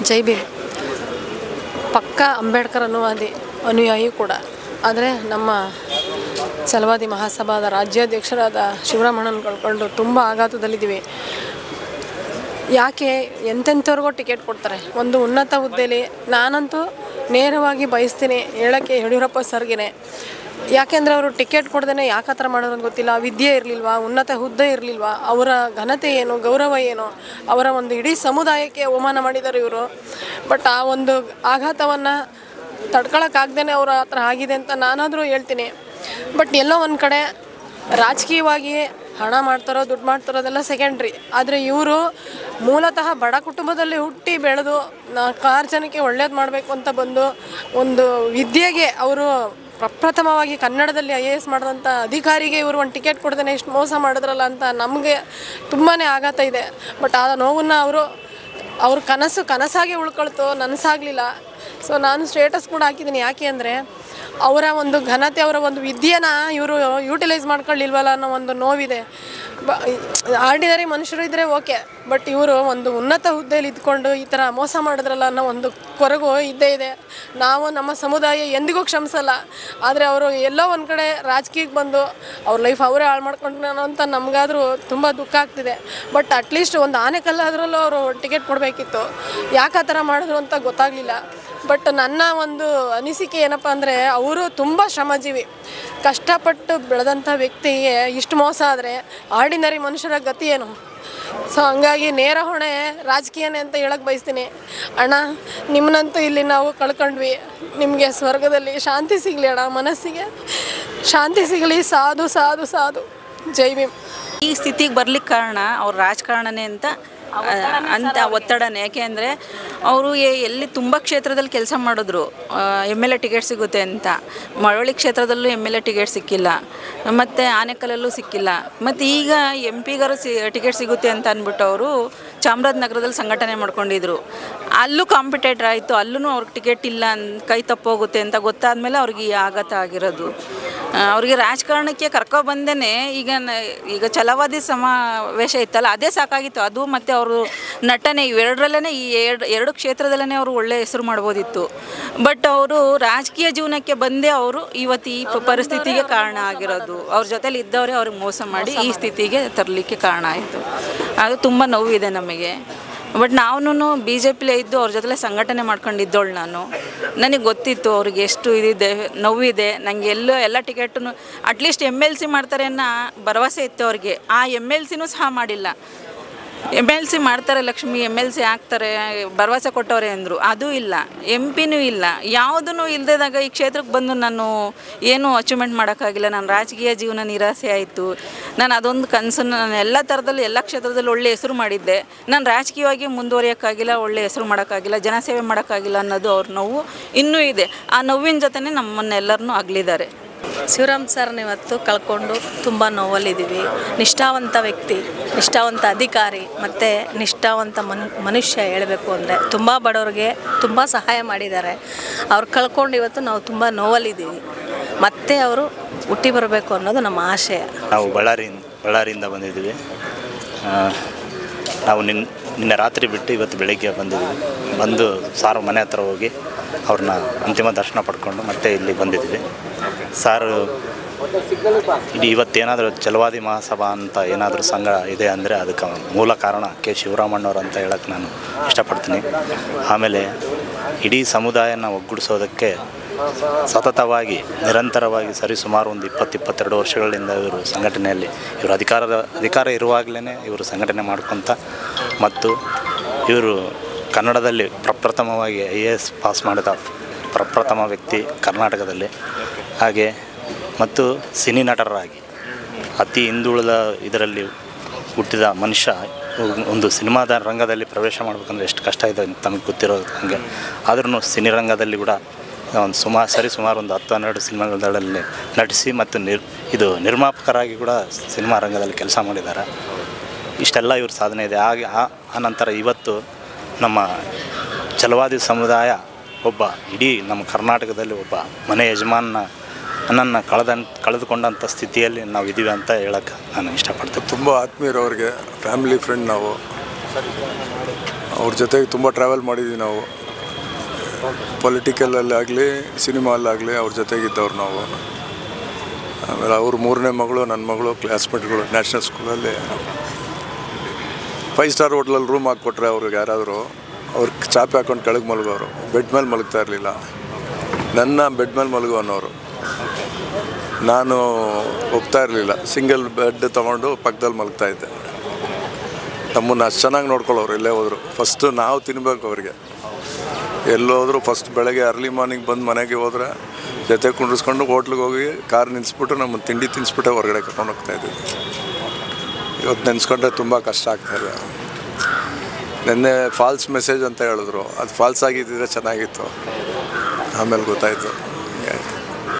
ಜೈ ಭೀಮ್ ಪಕ್ಕ ಅಂಬೇಡ್ಕರ್ ಅನುವಾದಿ ಅನುಯಾಯಿ ಕೂಡ ಆದರೆ ನಮ್ಮ ಛಲವಾದಿ ಮಹಾಸಭಾದ ರಾಜ್ಯಾಧ್ಯಕ್ಷರಾದ ಶಿವರಾಮಣ್ಣನ ಕಳ್ಕೊಂಡು ತುಂಬ ಆಘಾತದಲ್ಲಿದ್ದೀವಿ ಯಾಕೆ ಎಂತೆಂಥವ್ರಿಗೋ ಟಿಕೆಟ್ ಕೊಡ್ತಾರೆ ಒಂದು ಉನ್ನತ ಹುದ್ದೆಯಲ್ಲಿ ನಾನಂತೂ ನೇರವಾಗಿ ಬಯಸ್ತೀನಿ ಹೇಳೋಕ್ಕೆ ಯಡಿಯೂರಪ್ಪ ಸರ್ಗೆ ಯಾಕೆಂದರೆ ಅವರು ಟಿಕೆಟ್ ಕೊಡ್ದೇ ಯಾಕೆ ಆ ಥರ ಮಾಡೋದು ಅಂತ ಗೊತ್ತಿಲ್ಲ ವಿದ್ಯೆ ಇರಲಿಲ್ವಾ ಉನ್ನತ ಹುದ್ದೆ ಇರಲಿಲ್ವಾ ಅವರ ಘನತೆ ಏನು ಗೌರವ ಏನು ಅವರ ಒಂದು ಇಡೀ ಸಮುದಾಯಕ್ಕೆ ಅವಮಾನ ಮಾಡಿದ್ದಾರೆ ಇವರು ಬಟ್ ಆ ಒಂದು ಆಘಾತವನ್ನು ತಡ್ಕೊಳಕ್ಕಾಗ್ದೇ ಅವ್ರ ಹತ್ರ ಆಗಿದೆ ಅಂತ ನಾನಾದರೂ ಹೇಳ್ತೀನಿ ಬಟ್ ಎಲ್ಲೋ ಒಂದು ಕಡೆ ರಾಜಕೀಯವಾಗಿ ಹಣ ಮಾಡ್ತಾರೋ ದುಡ್ಡು ಮಾಡ್ತಾರೋ ಅದೆಲ್ಲ ಸೆಕೆಂಡ್ರಿ ಆದರೆ ಇವರು ಮೂಲತಃ ಬಡ ಕುಟುಂಬದಲ್ಲಿ ಹುಟ್ಟಿ ಬೆಳೆದು ನಾಲ್ಕಾರು ಜನಕ್ಕೆ ಒಳ್ಳೇದು ಮಾಡಬೇಕು ಅಂತ ಬಂದು ಒಂದು ವಿದ್ಯೆಗೆ ಅವರು ಪ್ರಪ್ರಥಮವಾಗಿ ಕನ್ನಡದಲ್ಲಿ ಐ ಎ ಎಸ್ ಮಾಡಿದಂಥ ಅಧಿಕಾರಿಗೆ ಇವರು ಒಂದು ಟಿಕೆಟ್ ಕೊಡ್ದೇ ಎಷ್ಟು ಮೋಸ ಮಾಡಿದ್ರಲ್ಲ ಅಂತ ನಮಗೆ ತುಂಬಾ ಆಘಾತ ಇದೆ ಬಟ್ ಆ ನೋವನ್ನು ಅವರು ಅವ್ರ ಕನಸು ಕನಸಾಗಿ ಉಳ್ಕೊಳ್ತು ನನಸಾಗಲಿಲ್ಲ ಸೊ ನಾನು ಸ್ಟೇಟಸ್ ಕೂಡ ಹಾಕಿದ್ದೀನಿ ಯಾಕೆ ಅಂದರೆ ಅವರ ಒಂದು ಘನತೆ ಅವರ ಒಂದು ವಿದ್ಯೆನ ಇವರು ಯೂಟಿಲೈಸ್ ಮಾಡ್ಕೊಳ್ಳಿಲ್ವಲ್ಲ ಅನ್ನೋ ಒಂದು ನೋವಿದೆ ಬ ಆರ್ಡಿನರಿ ಮನುಷ್ಯರು ಇದ್ದರೆ ಓಕೆ ಬಟ್ ಇವರು ಒಂದು ಉನ್ನತ ಹುದ್ದೆಯಲ್ಲಿ ಇದ್ಕೊಂಡು ಈ ಥರ ಮೋಸ ಮಾಡಿದ್ರಲ್ಲ ಅನ್ನೋ ಒಂದು ಕೊರಗು ಇದ್ದೇ ಇದೆ ನಾವು ನಮ್ಮ ಸಮುದಾಯ ಎಂದಿಗೂ ಕ್ಷಮಿಸಲ್ಲ ಆದರೆ ಅವರು ಎಲ್ಲೋ ಒಂದು ಕಡೆ ರಾಜಕೀಯಕ್ಕೆ ಬಂದು ಅವ್ರ ಲೈಫ್ ಅವರೇ ಹಾಳು ಮಾಡ್ಕೊಂಡ್ರು ಅಂತ ನಮಗಾದರೂ ತುಂಬ ದುಃಖ ಆಗ್ತಿದೆ ಬಟ್ ಅಟ್ಲೀಸ್ಟ್ ಒಂದು ಆನೆಕಲ್ಲಾದ್ರಲ್ಲೂ ಅವರು ಟಿಕೆಟ್ ಕೊಡಬೇಕಿತ್ತು ಯಾಕೆ ಆ ಥರ ಮಾಡಿದ್ರು ಅಂತ ಗೊತ್ತಾಗಲಿಲ್ಲ ಬಟ್ ನನ್ನ ಒಂದು ಅನಿಸಿಕೆ ಏನಪ್ಪ ಅಂದರೆ ಅವರು ತುಂಬ ಶ್ರಮಜೀವಿ ಕಷ್ಟಪಟ್ಟು ಬೆಳೆದಂಥ ವ್ಯಕ್ತಿಗೆ ಇಷ್ಟು ಮೋಸ ಆದರೆ ಆರ್ಡಿನರಿ ಮನುಷ್ಯರ ಗತಿ ಏನು ಸೊ ಹಂಗಾಗಿ ನೇರ ಹೊಣೆ ರಾಜಕೀಯನೇ ಅಂತ ಹೇಳಕ್ಕೆ ಬಯಸ್ತೀನಿ ಅಣ್ಣ ನಿಮ್ಮನ್ನಂತೂ ಇಲ್ಲಿ ನಾವು ಕಳ್ಕೊಂಡ್ವಿ ನಿಮಗೆ ಸ್ವರ್ಗದಲ್ಲಿ ಶಾಂತಿ ಸಿಗಲಿ ಅಣ್ಣ ಮನಸ್ಸಿಗೆ ಶಾಂತಿ ಸಿಗಲಿ ಸಾಧು ಸಾಧು ಸಾಧು ಜೈ ಭೀಮ್ ಈ ಸ್ಥಿತಿಗೆ ಬರ್ಲಿಕ್ಕೆ ಕಾರಣ ಅವ್ರ ರಾಜಕಾರಣನೇ ಅಂತ ಆ, ಅಂತ ಒತ್ತಡನೇ ಯಾಕೆ ಅಂದರೆ ಅವರು ಎಲ್ಲಿ ತುಂಬ ಕ್ಷೇತ್ರದಲ್ಲಿ ಕೆಲಸ ಮಾಡಿದ್ರು ಎಮ್ ಎಲ್ ಎ ಟಿಕೆಟ್ ಸಿಗುತ್ತೆ ಅಂತ ಮಳವಳ್ಳಿ ಕ್ಷೇತ್ರದಲ್ಲೂ ಎಮ್ ಎಲ್ ಎ ಟಿಕೆಟ್ ಸಿಕ್ಕಿಲ್ಲ ಮತ್ತು ಆನೆಕಲ್ಲಲ್ಲೂ ಸಿಕ್ಕಿಲ್ಲ ಮತ್ತು ಈಗ ಎಂ ಪಿಗಾರು ಸಿ ಟಿಕೆಟ್ ಸಿಗುತ್ತೆ ಅಂತ ಅಂದ್ಬಿಟ್ಟು ಅವರು ಚಾಮರಾಜನಗರದಲ್ಲಿ ಸಂಘಟನೆ ಮಾಡ್ಕೊಂಡಿದ್ರು ಅಲ್ಲೂ ಕಾಂಪಿಟೇಟರ್ ಆಯಿತು ಅಲ್ಲೂ ಅವ್ರಿಗೆ ಟಿಕೆಟ್ ಇಲ್ಲ ಅನ್- ಕೈ ತಪ್ಪೋಗುತ್ತೆ ಅಂತ ಗೊತ್ತಾದ್ಮೇಲೆ ಅವ್ರಿಗೆ ಈ ಆಘಾತ ಆಗಿರೋದು ಆ, ಅವ್ರಿಗೆ ರಾಜಕಾರಣಕ್ಕೆ ಕರ್ಕೊಬಂದೇ ಈಗ ನ- ಈಗ ಛಲವಾದಿ ಸಮಾವೇಶ ಇತ್ತಲ್ಲ ಅದೇ ಸಾಕಾಗಿತ್ತು ಅದು ಮತ್ತು ಅವರು ನಟನೆ ಇವೆರಡರಲ್ಲೇ ಈ ಎರಡು ಎರಡು ಕ್ಷೇತ್ರದಲ್ಲೇ ಅವರು ಒಳ್ಳೆ ಹೆಸರು ಮಾಡ್ಬೋದಿತ್ತು ಬಟ್ ಅವರು ರಾಜಕೀಯ ಜೀವನಕ್ಕೆ ಬಂದೇ ಅವರು ಇವತ್ತು ಈ ಪ- ಪರಿಸ್ಥಿತಿಗೆ ಕಾರಣ ಆಗಿರೋದು ಅವ್ರ ಜೊತೆಲಿ ಇದ್ದವರೇ ಅವ್ರಿಗೆ ಮೋಸ ಮಾಡಿ ಈ ಸ್ಥಿತಿಗೆ ತರಲಿಕ್ಕೆ ಕಾರಣ ಆಯಿತು ಅದು ತುಂಬ ನೋವಿದೆ ನಮಗೆ ಬಟ್ ನಾವು ಬಿ ಜೆ ಪಿಲೇ ಇದ್ದು ಅವ್ರ ಜೊತೆಲೆ ಸಂಘಟನೆ ಮಾಡ್ಕೊಂಡಿದ್ದೋಳು ನಾನು ನನಗೆ ಗೊತ್ತಿತ್ತು ಅವ್ರಿಗೆ ಎಷ್ಟು ಇದಿದೆ ನೋವಿದೆ ನನಗೆ ಎಲ್ಲೋ ಎಲ್ಲ ಟಿಕೆಟನ್ನು ಅಟ್ಲೀಸ್ಟ್ ಎಮ್ ಎಲ್ ಸಿ ಮಾಡ್ತಾರೆ ಅನ್ನೋ ಭರವಸೆ ಇತ್ತು ಅವ್ರಿಗೆ ಆ ಎಮ್ ಎಲ್ ಸಿನೂ ಸಹ ಮಾಡಿಲ್ಲ ಎಮ್ ಎಲ್ ಸಿ ಮಾಡ್ತಾರೆ ಲಕ್ಷ್ಮಿ ಎಮ್ ಎಲ್ ಸಿ ಆಗ್ತಾರೆ ಭರವಸೆ ಕೊಟ್ಟವ್ರೆ ಅಂದರು ಅದೂ ಇಲ್ಲ ಎಂ ಪಿನೂ ಇಲ್ಲ ಯಾವುದೂ ಇಲ್ಲದಾಗ ಈ ಕ್ಷೇತ್ರಕ್ಕೆ ಬಂದು ನಾನು ಏನೂ ಅಚೀವ್ಮೆಂಟ್ ಮಾಡೋಕ್ಕಾಗಿಲ್ಲ ನಾನು ರಾಜಕೀಯ ಜೀವನ ನಿರಾಸೆ ಆಯಿತು ನಾನು ಅದೊಂದು ಕನಸನ್ನು ನಾನು ಎಲ್ಲ ಥರದಲ್ಲಿ ಎಲ್ಲ ಕ್ಷೇತ್ರದಲ್ಲಿ ಒಳ್ಳೆ ಹೆಸರು ಮಾಡಿದ್ದೆ ನಾನು ರಾಜಕೀಯವಾಗಿ ಮುಂದುವರಿಯೋಕ್ಕಾಗಿಲ್ಲ ಒಳ್ಳೆ ಹೆಸರು ಮಾಡೋಕ್ಕಾಗಿಲ್ಲ ಜನಸೇವೆ ಮಾಡೋಕ್ಕಾಗಿಲ್ಲ ಅನ್ನೋದು ಅವ್ರ ನೋವು ಇನ್ನೂ ಇದೆ ಆ ನೋವಿನ ಜೊತೆನೇ ನಮ್ಮನ್ನೆಲ್ಲರನ್ನೂ ಅಗಲಿದ್ದಾರೆ ಶಿವರಾಮ್ ಸರ್ನ ಇವತ್ತು ಕಳ್ಕೊಂಡು ತುಂಬ ನೋವಲ್ಲಿದ್ದೀವಿ ನಿಷ್ಠಾವಂತ ವ್ಯಕ್ತಿ ನಿಷ್ಠಾವಂತ ಅಧಿಕಾರಿ ಮತ್ತು ನಿಷ್ಠಾವಂತ ಮನು ಮನುಷ್ಯ ಹೇಳಬೇಕು ಅಂದರೆ ತುಂಬ ಬಡವ್ರಿಗೆ ತುಂಬ ಸಹಾಯ ಮಾಡಿದ್ದಾರೆ ಅವ್ರು ಕಳ್ಕೊಂಡು ಇವತ್ತು ನಾವು ತುಂಬ ನೋವಲ್ಲಿದ್ದೀವಿ ಮತ್ತೆ ಅವರು ಹುಟ್ಟಿ ಬರಬೇಕು ಅನ್ನೋದು ನಮ್ಮ ಆಶಯ ನಾವು ಬಳ್ಳಾರಿ ಬಳ್ಳಾರಿಯಿಂದ ಬಂದಿದ್ದೀವಿ ಆ, ನಾವು ನಿನ್ನ ನಿನ್ನೆ ರಾತ್ರಿ ಬಿಟ್ಟು ಇವತ್ತು ಬೆಳಿಗ್ಗೆ ಬಂದಿದ್ದೀವಿ ಬಂದು ಸಾರು ಮನೆ ಹತ್ರ ಹೋಗಿ ಅವ್ರನ್ನ ಅಂತಿಮ ದರ್ಶನ ಪಡ್ಕೊಂಡು ಮತ್ತೆ ಇಲ್ಲಿ ಬಂದಿದ್ದೀವಿ ಸಾರು ಇಡೀ ಇವತ್ತೇನಾದರೂ ಛಲವಾದಿ ಮಹಾಸಭಾ ಅಂತ ಏನಾದರೂ ಸಂಘ ಇದೆ ಅಂದರೆ ಅದಕ್ಕೆ ಮೂಲ ಕಾರಣ ಕೆ ಶಿವರಾಮಣ್ಣವ್ರು ಅಂತ ಹೇಳಕ್ಕೆ ನಾನು ಇಷ್ಟಪಡ್ತೀನಿ ಆಮೇಲೆ ಇಡೀ ಸಮುದಾಯನ ಒಗ್ಗೂಡಿಸೋದಕ್ಕೆ ಸತತವಾಗಿ ನಿರಂತರವಾಗಿ ಸರಿಸುಮಾರು ಒಂದು ಇಪ್ಪತ್ತು ಇಪ್ಪತ್ತೆರಡು ವರ್ಷಗಳಿಂದ ಇವರು ಸಂಘಟನೆಯಲ್ಲಿ ಇವರು ಅಧಿಕಾರದ ಅಧಿಕಾರ ಇರುವಾಗಲೇ ಇವರು ಸಂಘಟನೆ ಮಾಡ್ಕೊತ ಮತ್ತು ಇವರು ಕನ್ನಡದಲ್ಲಿ ಪ್ರಪ್ರಥಮವಾಗಿ ಐ ಎ ಎಸ್ ಪಾಸ್ ಮಾಡಿದ ಪ್ರಪ್ರಥಮ ವ್ಯಕ್ತಿ ಕರ್ನಾಟಕದಲ್ಲಿ ಹಾಗೆ ಮತ್ತು ಸಿನಿ ನಟರಾಗಿ ಅತಿ ಹಿಂದುಳಿದ ಇದರಲ್ಲಿ ಹುಟ್ಟಿದ ಮನುಷ್ಯ ಒಂದು ಸಿನಿಮಾದ ರಂಗದಲ್ಲಿ ಪ್ರವೇಶ ಮಾಡಬೇಕಂದ್ರೆ ಎಷ್ಟು ಕಷ್ಟ ಇದೆ ಅಂತ ನಮಗೆ ಗೊತ್ತಿರೋ ಹಾಗೆ ಆದ್ರೂ ಸಿನಿರಂಗದಲ್ಲಿ ಕೂಡ ಒಂದು ಸುಮಾರು ಸರಿ ಸುಮಾರು ಒಂದು ಹತ್ತು ಹನ್ನೆರಡು ಸಿನಿಮಾಗಳಲ್ಲಿ ನಟಿಸಿ ಮತ್ತು ನಿರ್ ಇದು ನಿರ್ಮಾಪಕರಾಗಿ ಕೂಡ ಸಿನಿಮಾ ರಂಗದಲ್ಲಿ ಕೆಲಸ ಮಾಡಿದ್ದಾರೆ ಇಷ್ಟೆಲ್ಲ ಇವ್ರ ಸಾಧನೆ ಇದೆ ಹಾಗೆ ಆ ಆ ನಂತರ ಇವತ್ತು ನಮ್ಮ ಛಲವಾದಿ ಸಮುದಾಯ ಒಬ್ಬ ಇಡೀ ನಮ್ಮ ಕರ್ನಾಟಕದಲ್ಲಿ ಒಬ್ಬ ಮನೆ ಯಜಮಾನ ನನ್ನನ್ನು ಕಳೆದ ಕಳೆದುಕೊಂಡಂಥ ಸ್ಥಿತಿಯಲ್ಲಿ ನಾವು ಇದ್ದೀವಿ ಅಂತ ಹೇಳಕ್ಕೆ ನಾನು ಇಷ್ಟಪಡ್ತೀನಿ ತುಂಬ ಆತ್ಮೀಯರು ಅವ್ರಿಗೆ ಫ್ಯಾಮಿಲಿ ಫ್ರೆಂಡ್ ನಾವು ಅವ್ರ ಜೊತೆಗೆ ತುಂಬ ಟ್ರಾವೆಲ್ ಮಾಡಿದ್ವಿ ನಾವು ಪೊಲಿಟಿಕಲಲ್ಲಿ ಆಗಲಿ ಸಿನಿಮಾಲ್ಲಾಗಲಿ ಅವ್ರ ಜೊತೆಗಿದ್ದವ್ರು ನಾವು ಆಮೇಲೆ ಅವ್ರ ಮೂರನೇ ಮಗಳು ನನ್ನ ಮಗಳು ಕ್ಲಾಸ್ಮೇಟ್ಗಳು ನ್ಯಾಷನಲ್ ಸ್ಕೂಲಲ್ಲಿ ಫೈವ್ ಸ್ಟಾರ್ ಹೋಟ್ಲಲ್ಲಿ ರೂಮ್ ಹಾಕ್ಕೊಟ್ರೆ ಅವ್ರಿಗೆ ಯಾರಾದರೂ ಅವ್ರು ಚಾಪೆ ಹಾಕೊಂಡು ಕೆಳಗೆ ಮಲಗೋರು ಬೆಡ್ ಮೇಲೆ ಮಲಗ್ತಾ ಇರಲಿಲ್ಲ ನನ್ನ ಬೆಡ್ ಮೇಲೆ ಮಲಗು ಅನ್ನೋರು ನಾನು ಒಪ್ತಾ ಇರಲಿಲ್ಲ ಸಿಂಗಲ್ ಬೆಡ್ ತೊಗೊಂಡು ಪಕ್ಕದಲ್ಲಿ ಮಲಗ್ತಾ ಇದ್ದೆ ನಮ್ಮನ್ನು ಅಷ್ಟು ಚೆನ್ನಾಗಿ ನೋಡ್ಕೊಳ್ಳೋರು ಎಲ್ಲೇ ಹೋದರು ಫಸ್ಟು ನಾವು ತಿನ್ಬೇಕು ಅವ್ರಿಗೆ ಎಲ್ಲೋದ್ರು ಫಸ್ಟ್ ಬೆಳಗ್ಗೆ ಅರ್ಲಿ ಮಾರ್ನಿಂಗ್ ಬಂದು ಮನೆಗೆ ಹೋದ್ರೆ ಜೊತೆ ಕುಂಡ್ರಿಸ್ಕೊಂಡು ಹೋಟ್ಲಿಗೆ ಹೋಗಿ ಕಾರ್ ನಿಲ್ಲಿಸ್ಬಿಟ್ಟು ನಮ್ಮ ತಿಂಡಿ ತಿನ್ನಿಸ್ಬಿಟ್ಟೆ ಹೊರಗಡೆ ಕರ್ಕೊಂಡು ಹೋಗ್ತಾ ಇದ್ವಿ ಇವತ್ತು ನೆನೆಸ್ಕೊಂಡ್ರೆ ತುಂಬ ಕಷ್ಟ ಆಗ್ತಾಯಿದೆ ನಿನ್ನೆ ಫಾಲ್ಸ್ ಮೆಸೇಜ್ ಅಂತ ಹೇಳಿದ್ರು ಅದು ಫಾಲ್ಸ್ ಆಗಿದ್ದಿದ್ರೆ ಚೆನ್ನಾಗಿತ್ತು ಆಮೇಲೆ ಗೊತ್ತಾಯಿತು